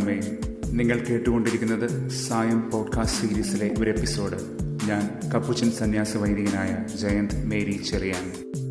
സമാധാനമേ നിങ്ങൾ കേട്ടുകൊണ്ടിരിക്കുന്നത് സായം പോഡ്കാസ്റ്റ് സീരീസിലെ ഒരു എപ്പിസോഡ് ഞാൻ കപ്പുച്ചൻ സന്യാസ വൈദികനായ ജയന്ത് മേരി ചെറിയാൻ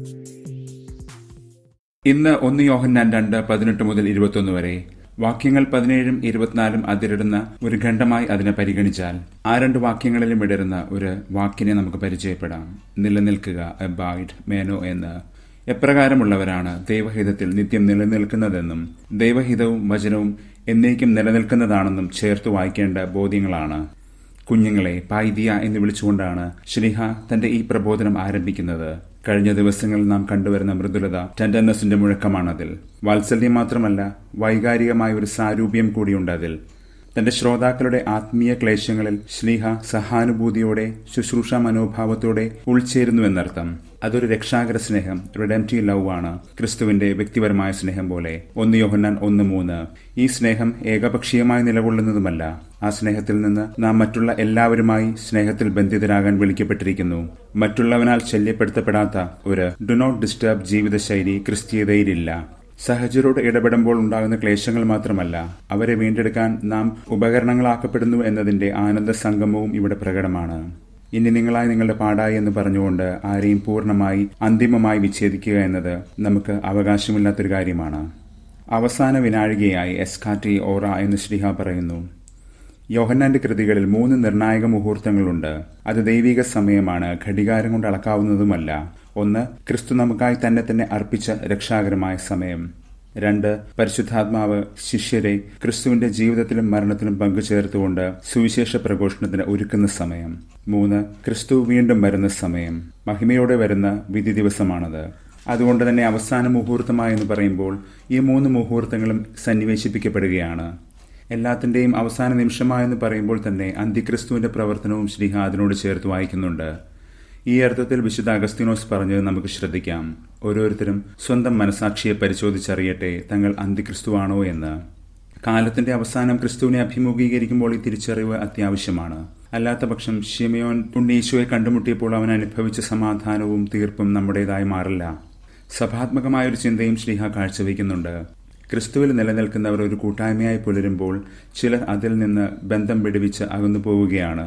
ഇന്ന് ഒന്ന് യോഹന്നാൻ രണ്ട് പതിനെട്ട് മുതൽ ഇരുപത്തൊന്ന് വരെ വാക്യങ്ങൾ പതിനേഴും ഇരുപത്തിനാലും അതിരിടുന്ന ഒരു ഖണ്ഡമായി അതിനെ പരിഗണിച്ചാൽ ആ രണ്ട് വാക്യങ്ങളിലും ഇടരുന്ന ഒരു വാക്കിനെ നമുക്ക് പരിചയപ്പെടാം നിലനിൽക്കുക എബൈഡ് മേനോ എന്ന് എപ്രകാരമുള്ളവരാണ് ദൈവഹിതത്തിൽ നിത്യം നിലനിൽക്കുന്നതെന്നും ദൈവഹിതവും വചനവും എന്നേക്കും നിലനിൽക്കുന്നതാണെന്നും ചേർത്ത് വായിക്കേണ്ട ബോധ്യങ്ങളാണ് കുഞ്ഞുങ്ങളെ പായ്തിയ എന്ന് വിളിച്ചുകൊണ്ടാണ് ശ്രീഹ തന്റെ ഈ പ്രബോധനം ആരംഭിക്കുന്നത് കഴിഞ്ഞ ദിവസങ്ങളിൽ നാം കണ്ടുവരുന്ന മൃദുലത ടെൻഡർനെസിന്റെ മുഴക്കമാണതിൽ വാത്സല്യം മാത്രമല്ല വൈകാരികമായ ഒരു സാരൂപ്യം കൂടിയുണ്ട് അതിൽ തന്റെ ശ്രോതാക്കളുടെ ആത്മീയ ക്ലേശങ്ങളിൽ ശ്ലീഹ സഹാനുഭൂതിയോടെ ശുശ്രൂഷ മനോഭാവത്തോടെ ഉൾച്ചേരുന്നുവെന്നർത്ഥം അതൊരു രക്ഷാകര സ്നേഹം റിഡംറ്റീവ് ലവ് ആണ് ക്രിസ്തുവിന്റെ വ്യക്തിപരമായ സ്നേഹം പോലെ ഒന്ന് യോഹന്നാൻ ഒന്ന് മൂന്ന് ഈ സ്നേഹം ഏകപക്ഷീയമായി നിലകൊള്ളുന്നതുമല്ല ആ സ്നേഹത്തിൽ നിന്ന് നാം മറ്റുള്ള എല്ലാവരുമായി സ്നേഹത്തിൽ ബന്ധിതരാകാൻ വിളിക്കപ്പെട്ടിരിക്കുന്നു മറ്റുള്ളവനാൽ ശല്യപ്പെടുത്തപ്പെടാത്ത ഒരു ഡു നോട്ട് ഡിസ്റ്റർബ് ജീവിതശൈലി ക്രിസ്തീയതയിലില്ല സഹജരോട് ഇടപെടുമ്പോൾ ഉണ്ടാകുന്ന ക്ലേശങ്ങൾ മാത്രമല്ല അവരെ വീണ്ടെടുക്കാൻ നാം ഉപകരണങ്ങളാക്കപ്പെടുന്നു എന്നതിന്റെ ആനന്ദ സംഗമവും ഇവിടെ പ്രകടമാണ് ഇനി നിങ്ങളായി നിങ്ങളുടെ പാടായി എന്ന് പറഞ്ഞുകൊണ്ട് ആരെയും പൂർണ്ണമായി അന്തിമമായി വിച്ഛേദിക്കുക എന്നത് നമുക്ക് അവകാശമില്ലാത്തൊരു കാര്യമാണ് അവസാന വിനാഴികയായി എസ്കാറ്റി ഓറ എന്ന് ശ്രീഹ പറയുന്നു യോഹന്നാന്റെ കൃതികളിൽ മൂന്ന് നിർണായക മുഹൂർത്തങ്ങളുണ്ട് അത് ദൈവിക സമയമാണ് ഘടികാരം കൊണ്ട് അളക്കാവുന്നതുമല്ല ഒന്ന് ക്രിസ്തു നമുക്കായി തന്നെ തന്നെ അർപ്പിച്ച രക്ഷാകരമായ സമയം രണ്ട് പരിശുദ്ധാത്മാവ് ശിഷ്യരെ ക്രിസ്തുവിന്റെ ജീവിതത്തിലും മരണത്തിലും പങ്കുചേർത്തുകൊണ്ട് സുവിശേഷ പ്രഘോഷണത്തിന് ഒരുക്കുന്ന സമയം മൂന്ന് ക്രിസ്തു വീണ്ടും വരുന്ന സമയം മഹിമയോടെ വരുന്ന വിധി ദിവസമാണത് അതുകൊണ്ട് തന്നെ അവസാന മുഹൂർത്തമായി എന്ന് പറയുമ്പോൾ ഈ മൂന്ന് മുഹൂർത്തങ്ങളും സന്നിവേശിപ്പിക്കപ്പെടുകയാണ് എല്ലാത്തിന്റെയും അവസാന നിമിഷമായെന്ന് പറയുമ്പോൾ തന്നെ അന്തിക്രിസ്തുവിന്റെ പ്രവർത്തനവും ശ്രീഹ അതിനോട് ചേർത്ത് വായിക്കുന്നുണ്ട് ഈ അർത്ഥത്തിൽ വിശുദ്ധ അഗസ്തിനോസ് പറഞ്ഞത് നമുക്ക് ശ്രദ്ധിക്കാം ഓരോരുത്തരും സ്വന്തം മനസാക്ഷിയെ പരിശോധിച്ചറിയട്ടെ തങ്ങൾ അന്തിക്രിസ്തുവാണോ എന്ന് കാലത്തിന്റെ അവസാനം ക്രിസ്തുവിനെ അഭിമുഖീകരിക്കുമ്പോൾ ഈ തിരിച്ചറിവ് അത്യാവശ്യമാണ് അല്ലാത്ത പക്ഷം ഷിമയോൻ ഉണ്ണീശോയെ കണ്ടുമുട്ടിയപ്പോൾ അവൻ അനുഭവിച്ച സമാധാനവും തീർപ്പും നമ്മുടേതായി മാറില്ല സഭാത്മകമായ ഒരു ചിന്തയും ശ്രീഹ കാഴ്ചവെക്കുന്നുണ്ട് ക്രിസ്തുവിൽ നിലനിൽക്കുന്നവർ ഒരു കൂട്ടായ്മയായി പുലരുമ്പോൾ ചിലർ അതിൽ നിന്ന് ബന്ധം വിടുവിച്ച് അകന്നു പോവുകയാണ്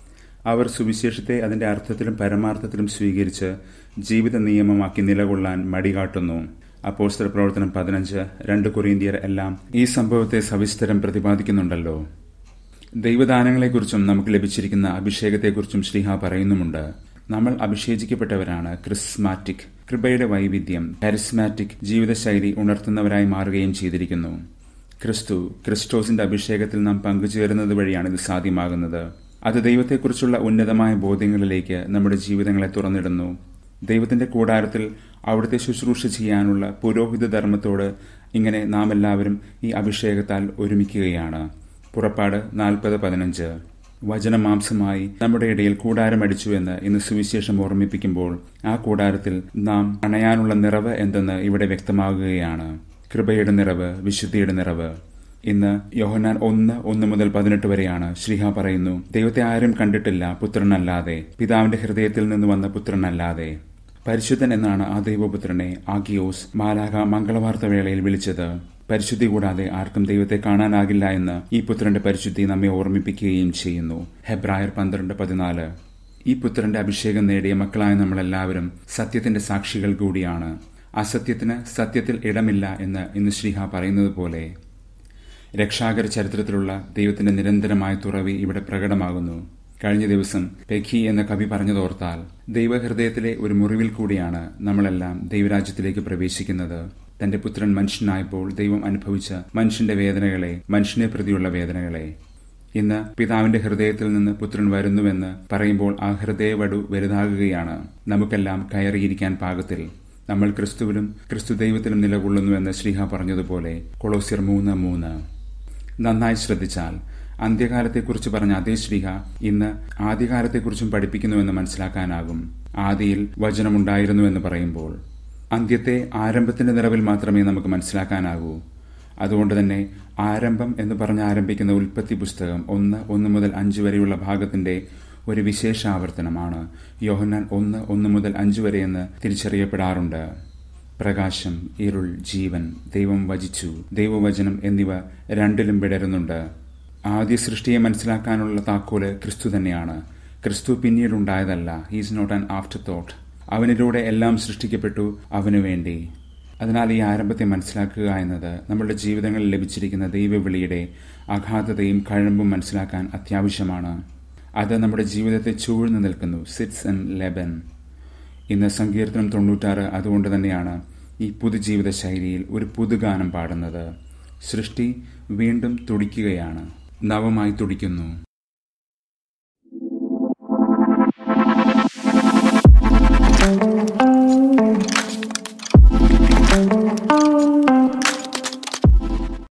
അവർ സുവിശേഷത്തെ അതിന്റെ അർത്ഥത്തിലും പരമാർത്ഥത്തിലും സ്വീകരിച്ച് ജീവിത നിയമമാക്കി നിലകൊള്ളാൻ മടികാട്ടുന്നു അപ്പോസ്തല പ്രവർത്തനം പതിനഞ്ച് രണ്ട് കൊറിയന്തിയർ എല്ലാം ഈ സംഭവത്തെ സവിസ്തരം പ്രതിപാദിക്കുന്നുണ്ടല്ലോ ദൈവദാനങ്ങളെക്കുറിച്ചും നമുക്ക് ലഭിച്ചിരിക്കുന്ന അഭിഷേകത്തെക്കുറിച്ചും ശ്രീഹ പറയുന്നുമുണ്ട് നമ്മൾ അഭിഷേചിക്കപ്പെട്ടവരാണ് ക്രിസ്മാറ്റിക് കൃപയുടെ വൈവിധ്യം കരിസ്മാറ്റിക് ജീവിതശൈലി ഉണർത്തുന്നവരായി മാറുകയും ചെയ്തിരിക്കുന്നു ക്രിസ്തു ക്രിസ്റ്റോസിന്റെ അഭിഷേകത്തിൽ നാം പങ്കുചേരുന്നത് വഴിയാണ് ഇത് സാധ്യമാകുന്നത് അത് ദൈവത്തെക്കുറിച്ചുള്ള ഉന്നതമായ ബോധ്യങ്ങളിലേക്ക് നമ്മുടെ ജീവിതങ്ങളെ തുറന്നിടുന്നു ദൈവത്തിന്റെ കൂടാരത്തിൽ അവിടുത്തെ ശുശ്രൂഷ ചെയ്യാനുള്ള പുരോഹിത ധർമ്മത്തോട് ഇങ്ങനെ നാം എല്ലാവരും ഈ അഭിഷേകത്താൽ ഒരുമിക്കുകയാണ് പുറപ്പാട് നാൽപ്പത് പതിനഞ്ച് വചനമാംസമായി നമ്മുടെ ഇടയിൽ കൂടാരമടിച്ചു എന്ന് ഇന്ന് സുവിശേഷം ഓർമ്മിപ്പിക്കുമ്പോൾ ആ കൂടാരത്തിൽ നാം അണയാനുള്ള നിറവ് എന്തെന്ന് ഇവിടെ വ്യക്തമാകുകയാണ് കൃപയുടെ നിറവ് വിശുദ്ധിയുടെ നിറവ് ഇന്ന് യോഹന്നാൻ ഒന്ന് ഒന്ന് മുതൽ പതിനെട്ട് വരെയാണ് ശ്രീഹ പറയുന്നു ദൈവത്തെ ആരും കണ്ടിട്ടില്ല പുത്രനല്ലാതെ പിതാവിന്റെ ഹൃദയത്തിൽ നിന്ന് വന്ന പുത്രനല്ലാതെ പരിശുദ്ധൻ എന്നാണ് ആ ദൈവപുത്രനെ ആഗിയോസ് മാലാഹ മംഗളവാർത്ത വേളയിൽ വിളിച്ചത് പരിശുദ്ധി കൂടാതെ ആർക്കും ദൈവത്തെ കാണാനാകില്ല എന്ന് ഈ പുത്രന്റെ പരിശുദ്ധി നമ്മെ ഓർമ്മിപ്പിക്കുകയും ചെയ്യുന്നു ഹെബ്രായർ പന്ത്രണ്ട് പതിനാല് ഈ പുത്രന്റെ അഭിഷേകം നേടിയ മക്കളായ നമ്മളെല്ലാവരും സത്യത്തിന്റെ സാക്ഷികൾ കൂടിയാണ് അസത്യത്തിന് സത്യത്തിൽ ഇടമില്ല എന്ന് ഇന്ന് ശ്രീഹ പറയുന്നത് പോലെ രക്ഷാകര ചരിത്രത്തിലുള്ള ദൈവത്തിന്റെ നിരന്തരമായ തുറവി ഇവിടെ പ്രകടമാകുന്നു കഴിഞ്ഞ ദിവസം പെഖി എന്ന കവി പറഞ്ഞതോർത്താൽ ദൈവഹൃദയത്തിലെ ഒരു മുറിവിൽ കൂടിയാണ് നമ്മളെല്ലാം ദൈവരാജ്യത്തിലേക്ക് പ്രവേശിക്കുന്നത് തന്റെ പുത്രൻ മനുഷ്യനായപ്പോൾ ദൈവം അനുഭവിച്ച മനുഷ്യന്റെ വേദനകളെ മനുഷ്യനെ പ്രതിയുള്ള വേദനകളെ ഇന്ന് പിതാവിന്റെ ഹൃദയത്തിൽ നിന്ന് പുത്രൻ വരുന്നുവെന്ന് പറയുമ്പോൾ ആ ഹൃദയവടു വലുതാകുകയാണ് നമുക്കെല്ലാം കയറിയിരിക്കാൻ പാകത്തിൽ നമ്മൾ ക്രിസ്തുവിലും ക്രിസ്തു ദൈവത്തിലും നിലകൊള്ളുന്നുവെന്ന് ശ്രീഹ പറഞ്ഞതുപോലെ കൊളോസിയർ മൂന്ന് മൂന്ന് നന്നായി ശ്രദ്ധിച്ചാൽ അന്ത്യകാലത്തെക്കുറിച്ച് പറഞ്ഞ അതേ ശ്രീഹ ഇന്ന് ആദ്യകാലത്തെക്കുറിച്ചും പഠിപ്പിക്കുന്നുവെന്ന് മനസ്സിലാക്കാനാകും ആദിയിൽ വചനമുണ്ടായിരുന്നു എന്ന് പറയുമ്പോൾ അന്ത്യത്തെ ആരംഭത്തിന്റെ നിറവിൽ മാത്രമേ നമുക്ക് മനസ്സിലാക്കാനാകൂ അതുകൊണ്ട് തന്നെ ആരംഭം എന്ന് പറഞ്ഞ് ആരംഭിക്കുന്ന ഉൽപ്പത്തി പുസ്തകം ഒന്ന് ഒന്ന് മുതൽ അഞ്ച് വരെയുള്ള ഭാഗത്തിന്റെ ഒരു വിശേഷാവർത്തനമാണ് യോഹന്നാൻ ഒന്ന് ഒന്ന് മുതൽ അഞ്ച് വരെയെന്ന് തിരിച്ചറിയപ്പെടാറുണ്ട് പ്രകാശം ഇരുൾ ജീവൻ ദൈവം വചിച്ചു ദൈവവചനം എന്നിവ രണ്ടിലും വിടരുന്നുണ്ട് ആദ്യ സൃഷ്ടിയെ മനസ്സിലാക്കാനുള്ള താക്കോല് ക്രിസ്തു തന്നെയാണ് ക്രിസ്തു പിന്നീടുണ്ടായതല്ല he's not an afterthought അവനിലൂടെ എല്ലാം സൃഷ്ടിക്കപ്പെട്ടു അവനു വേണ്ടി അതിനാൽ ഈ ആരംഭത്തെ മനസ്സിലാക്കുക എന്നത് നമ്മളുടെ ജീവിതങ്ങളിൽ ലഭിച്ചിരിക്കുന്ന ദൈവവിളിയുടെ അഗാധതയും കഴമ്പും മനസ്സിലാക്കാൻ അത്യാവശ്യമാണ് അത് നമ്മുടെ ജീവിതത്തെ ചൂഴ്ന്നു നിൽക്കുന്നു സിറ്റ്സ് ആൻഡ് ലെബൻ ഇന്ന് സങ്കീർത്തനം തൊണ്ണൂറ്റാറ് അതുകൊണ്ട് തന്നെയാണ് ഈ പുതുജീവിത ശൈലിയിൽ ഒരു പുതുഗാനം പാടുന്നത് സൃഷ്ടി വീണ്ടും തുടിക്കുകയാണ് നവമായി തുടിക്കുന്നു thank you